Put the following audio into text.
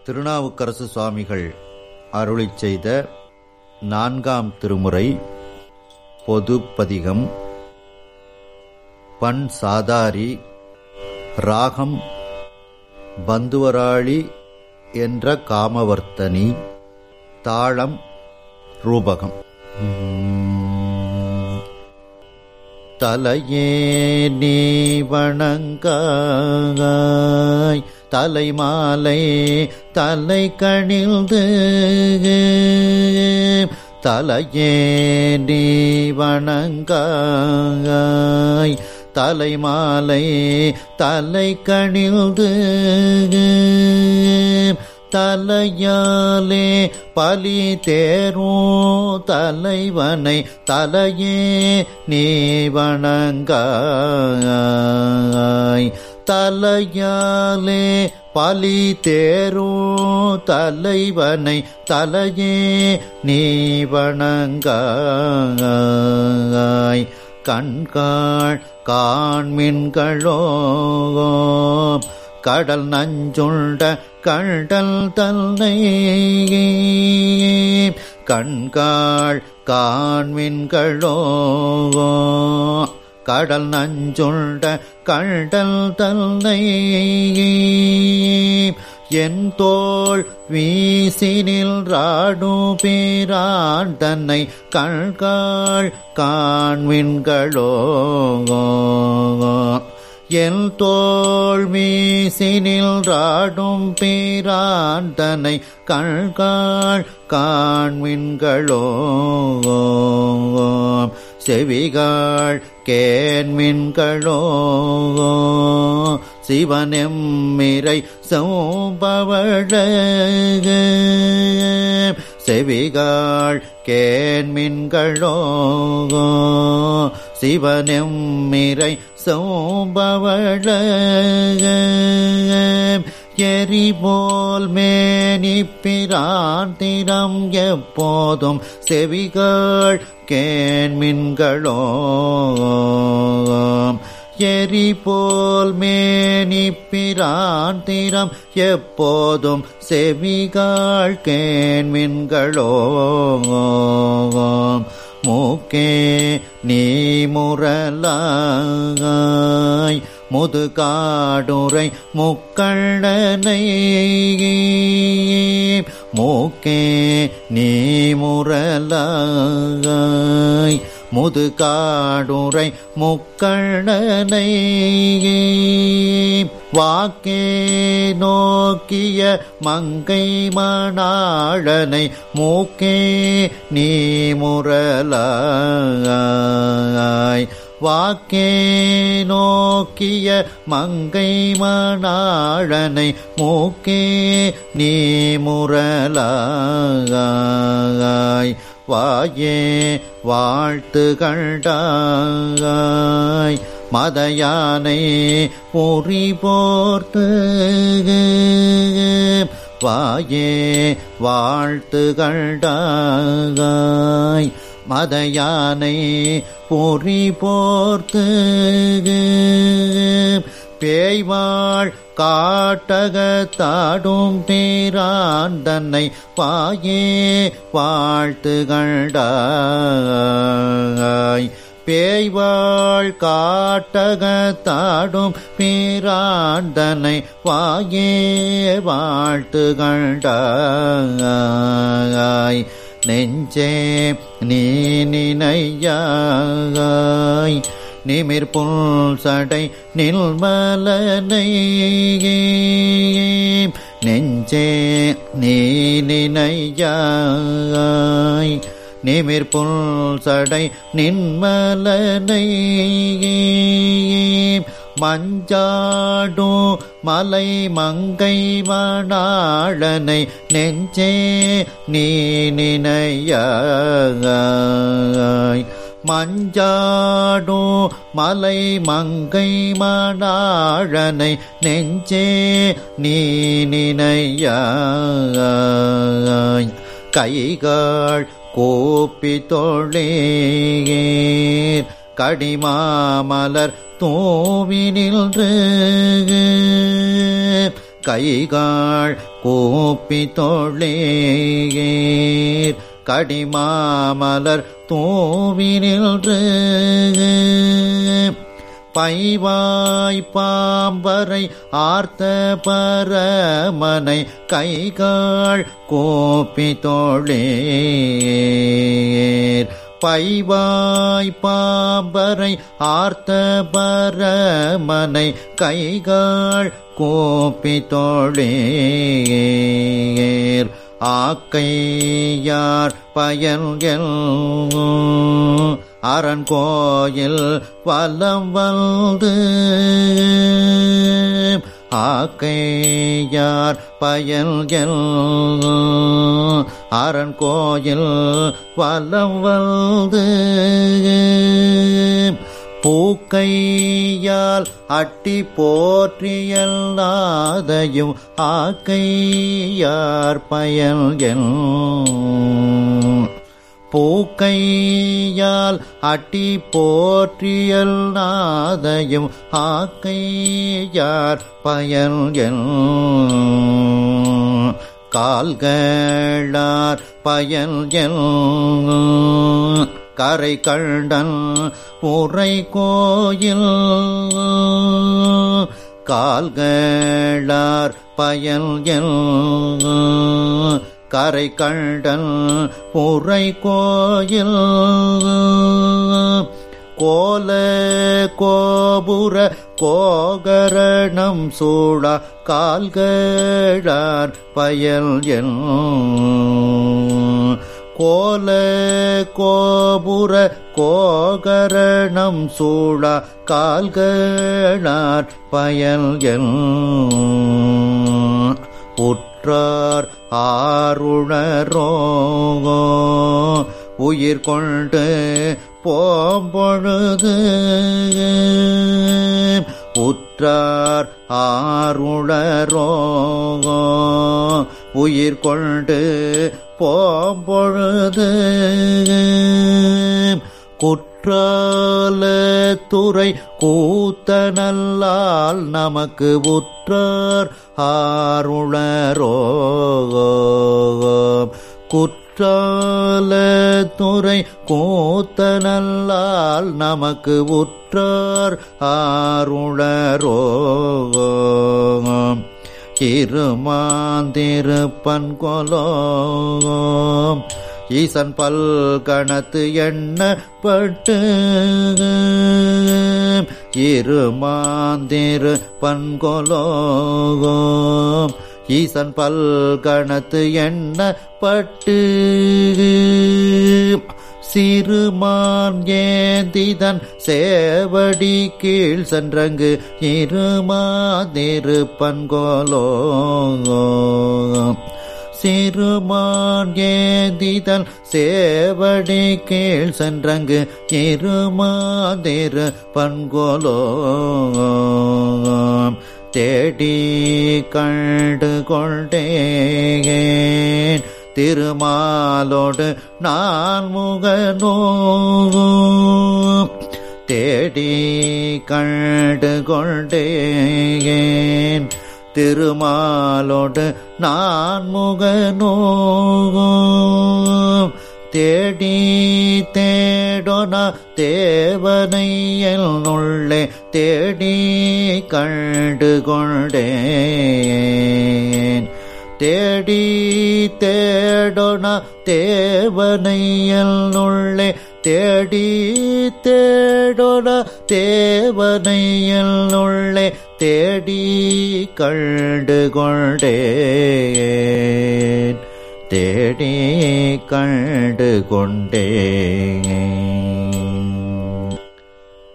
திருநாவுக்கரசு சுவாமிகள் அருளிச் செய்த நான்காம் திருமுறை பொதுப்பதிகம் பண் சாதாரி ராகம் பந்துவராளி என்ற காமவர்த்தனி தாளம் ரூபகம் தலையே நீ வணங்காய் தலைமாலை தலை கணிழ்ந்து தலையே நீ வணங்காய் தலைமாலை தலை கணிழ்ந்து தலையாலே பலி தேரும் தலைவனை தலையே நீ வணங்காய் தலையாலே பலி தேரும் தலைவனை தலையே நீ வணங்காய் கண்காள் காண்மின்களோ கடல் நஞ்சுண்ட கண்டல் தன்னை கண்காள் காண்மின்களோ கடல் நஞ்சுண்ட கண்டல் தன்னை என் தோள் வீசினில் ராடு பேரான் தன்னை கண்காள் காண்மின்களோ எல் தோல் மீசினில் ராடும் பேராந்தனை கண்காள் காண்மின்களோ செவிகாள் கேன்மின்களோ சிவனெம்மிரை சோம்பவழ செவிகாள் கேன்மின்களோ சிவனெம்மிரை சோம்பவழ எரிபோல் மேனி பிராந்திரம் எப்போதும் செவிகள் கேன்மின்களோ எரிபோல் மேனி பிராந்திரம் எப்போதும் செவிகள் கேன்மின்களோ மூக்கே நீ முரலாய் முதுகாடுரை முக்கண்ணனை மூக்கே நீ முரலாய் முதுகாடுரை முக்கண்ணனை வாக்கே நோக்கிய மங்கை மணாழனை மூக்கே நீ முரலாய் வாக்கே நோக்கிய மங்கை மணாழனை மூக்கே நீ முரலாய் வாயே வாழ்த்து கண்டாய் மதயானை பொறி போர்த்து வாயே வாழ்த்து கண்டாய் மதயானை பொறி போர்த்து பேய்வாள் காட்டகத்தாடும் பேரான் தன்னை வாயே வாழ்த்துகண்டாய் பேய்வாள் காட்டகத்தாடும் பேராண்டனை வாயே வாழ்த்துகண்டாய் நெஞ்சே நீ நினையாய் நிமிர் புல் சடை நில்மலனை நெஞ்சே நீ நினையாய் நிமிர் புல் சடை நின்மலனை மஞ்சாடு மலை மங்கை மணாளனை நெஞ்சே நீ நினையாய் மஞ்சாடோ மலை மங்கை மணாழனை நெஞ்சே நீ நினையாய் கைகாள் கோப்பி தொழேர் கடிமாமலர் தூவி நின்று கைகாள் கூப்பி தொழேர் கடிமாமலர் தூவி நின்று பைவாய் பாம்பரை ஆர்த்த பரமனை கைகாள் கோப்பி தோழேர் பைவாய் பாம்பரை ஆர்த்த பரமனை கைகாள் கோப்பி தோழேர் ஆக்கையார் பயன்கள் அரண் கோயில் வலம் வந்து ஆக்கையார் பயன்கள் அரண் கோயில் வலம் வந்து பூக்கையால் அட்டி போற்றியல்லாதையும் ஆக்கையார் பயன்கள் பூக்கையால் அட்டி போற்றியல் நாதையும் ஆக்கையார் பயன்கள் கால்களார் பயன்கள் கரை கண்டன் உரை கோயில் கால்களார் பயன்கள் கரை கண்டன் புரை கோயில் கோல கோபுர கோகரணம் சூழ கால்கழார் பயல் என் கோல கோபுர கோகரணம் சூழ கால்கழார் பயல் என் உற்றார் ஆருணரோ உயிர் கொண்டு போம்பொழுது உற்றார் ஆருணரோ உயிர் கொண்டு போம்பொழுது குற்றால துறை கூத்தனல்லால் நமக்கு உற்றார் ஆருணரோ குற்றால துறை கூத்தனல்லால் நமக்கு உற்றார் ஆருணரோ இருமாந்திருப்பன் கொலோ ஈசன் பல்கணத்து எண்ணப்பட்டு இருமாந்திரு பன்கொலோ ஈசன் பல்கணத்து எண்ணப்பட்டு சிறுமான் ஏந்திதன் சேவடி கீழ் சென்றங்கு இருமாதிரு பன்கோலோ சிறுமான் ஏந்திதன் சேவடி கீழ் சென்றங்கு இருமாதிரு பன்கோலோ தேடி கண்டு கொண்டேன் திருமாலோடு நான் முகனோ தேடி கண்டு கொண்டேன் திருமாலோடு நான் முகனோ தேடி தேடொன தேவனையல் உள்ளே தேடி கண்டு கொண்டேன் தேடி தேடொன தேவனையல் உள்ளே தேடி தேடொன தேவனையல் உள்ளே தேடி கண்டு கொண்டேன் தேடி கண்டு கொண்டேன்